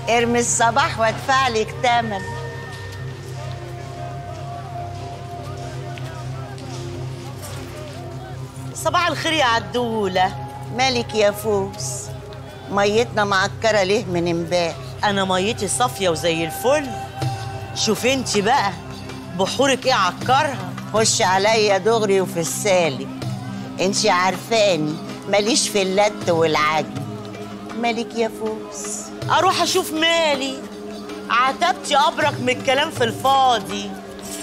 ارمي الصباح وادفع لك تمن صباح الخير يا عدولة مالك يا فوز ميتنا معكرة ليه من امبارح انا ميتي صافيه وزي الفل شوف انت بقى بحورك ايه عكرها خش عليا دغري وفي السالك انتي عارفاني ماليش في اللت والعجن مالك يا فوز اروح اشوف مالي عتبتي ابرك من الكلام في الفاضي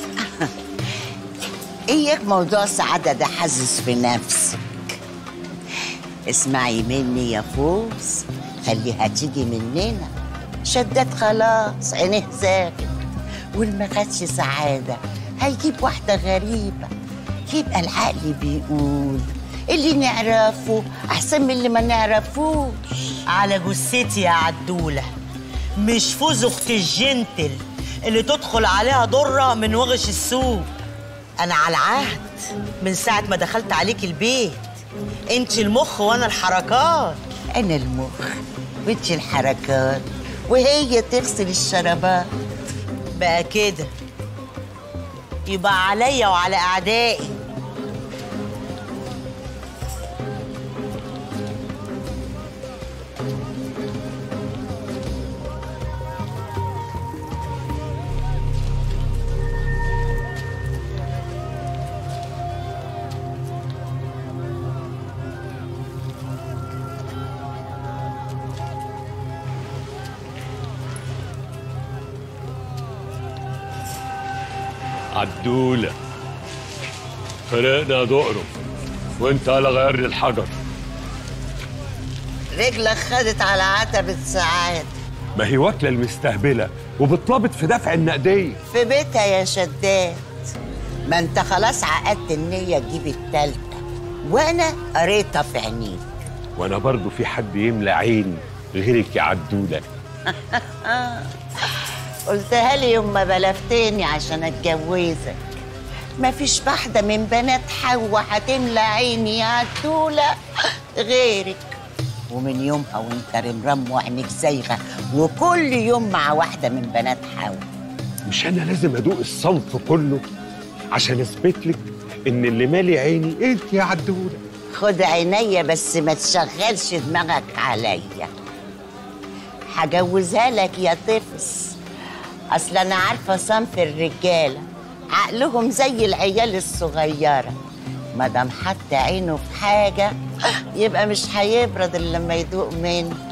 اياك موضوع سعادة ده حاسس في نفسك اسمعي مني يا فوز خليها تيجي مننا شدات خلاص عينيه زاغت واللي ما خدش سعادة هيجيب واحدة غريبة يبقى العقل بيقول اللي نعرفه أحسن من اللي ما نعرفوش على جثتي يا عدوله مش فوز اخت الجنتل اللي تدخل عليها ضره من وغش السوق انا على العهد من ساعه ما دخلت عليك البيت انت المخ وانا الحركات أنا المخ وانتي الحركات وهي تغسل الشرابات بقى كده يبقى عليا وعلى اعدائي عدولة فرقنا دقره وانت على غير لي الحجر رجلك خدت على عتبة سعادة ما هي واكلة المستهبلة وبتلابط في دفع النقدية في بيتها يا شداد ما انت خلاص عقدت النية تجيب التالتة وانا قريتها في عينيك وانا برضو في حد يملى عيني غيرك يا عدولة قلتها لي يوم ما بلفتني عشان اتجوزك مفيش واحدة من بنات حواء هتملى عيني يا عدولة غيرك ومن يومها وانت رمرم وعينيك زايغة وكل يوم مع واحدة من بنات حواء مش انا لازم ادوق الصنف كله عشان اثبت لك ان اللي مالي عيني انت يا عدولة خد عينيا بس ما تشغلش دماغك عليا هجوزها لك يا طفس اصل انا عارفه صنف الرجاله عقلهم زي العيال الصغيره ما دام حط عينه في حاجه يبقى مش هيبرد الا لما يدوق منه